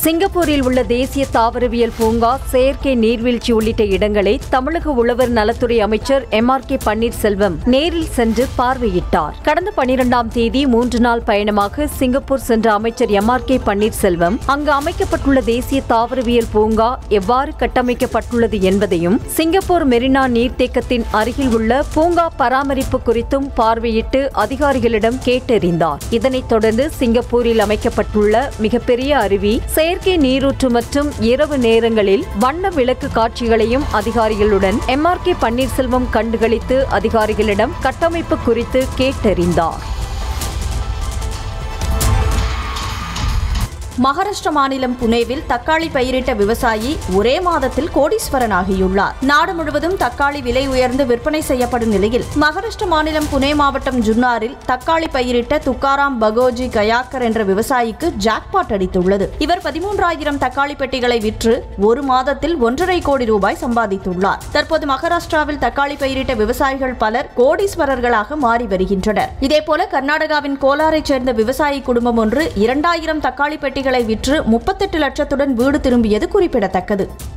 சிங்கப்பூரில் உள்ள தேசிய தாவரவியல் பூங்கா செயற்கை நீர்வீழ்ச்சி உள்ளிட்ட இடங்களை தமிழக உழவர் நலத்துறை அமைச்சர் எம் ஆர் கே பன்னீர்செல்வம் நேரில் சென்று பார்வையிட்டார் கடந்த பனிரெண்டாம் தேதி மூன்று நாள் பயணமாக சிங்கப்பூர் சென்ற அமைச்சர் எம் ஆர் கே பன்னீர்செல்வம் அங்கு அமைக்கப்பட்டுள்ள தேசிய தாவரவியல் பூங்கா எவ்வாறு கட்டமைக்கப்பட்டுள்ளது என்பதையும் சிங்கப்பூர் மெரினா நீர்த்தேக்கத்தின் அருகில் உள்ள பூங்கா பராமரிப்பு குறித்தும் பார்வையிட்டு அதிகாரிகளிடம் கேட்டறிந்தார் இதனைத் தொடர்ந்து சிங்கப்பூரில் அமைக்கப்பட்டுள்ள மிகப்பெரிய அருவி செயற்கை நீரூற்று மற்றும் இரவு நேரங்களில் வண்ண விளக்கு காட்சிகளையும் அதிகாரிகளுடன் எம் ஆர் கே பன்னீர்செல்வம் கண்டுகளித்து அதிகாரிகளிடம் கட்டமைப்பு குறித்து கேட்டறிந்தார் மகாராஷ்டிர மாநிலம் புனேவில் தக்காளி பயிரிட்ட விவசாயி ஒரே மாதத்தில் கோடீஸ்வரன் ஆகியுள்ளார் நாடு முழுவதும் தக்காளி விலை உயர்ந்து விற்பனை செய்யப்படும் நிலையில் மகாராஷ்டிர மாநிலம் புனே மாவட்டம் ஜுன்னாரில் தக்காளி பயிரிட்ட துக்காராம் பகோஜி கயாக்கர் என்ற விவசாயிக்கு ஜாக்பாட் அடித்துள்ளது இவர் பதிமூன்றாயிரம் தக்காளி பெட்டிகளை விற்று ஒரு மாதத்தில் ஒன்றரை கோடி ரூபாய் சம்பாதித்துள்ளார் தற்போது மகாராஷ்டிராவில் தக்காளி பயிரிட்ட விவசாயிகள் பலர் கோடீஸ்வரர்களாக மாறி வருகின்றனர் இதேபோல கர்நாடகாவின் கோலாரைச் சேர்ந்த விவசாயி குடும்பம் ஒன்று இரண்டாயிரம் தக்காளி பெட்டிகளை விற்று முப்பத்தெட்டு லட்சத்துடன் வீடு திரும்பியது குறிப்பிடத்தக்கது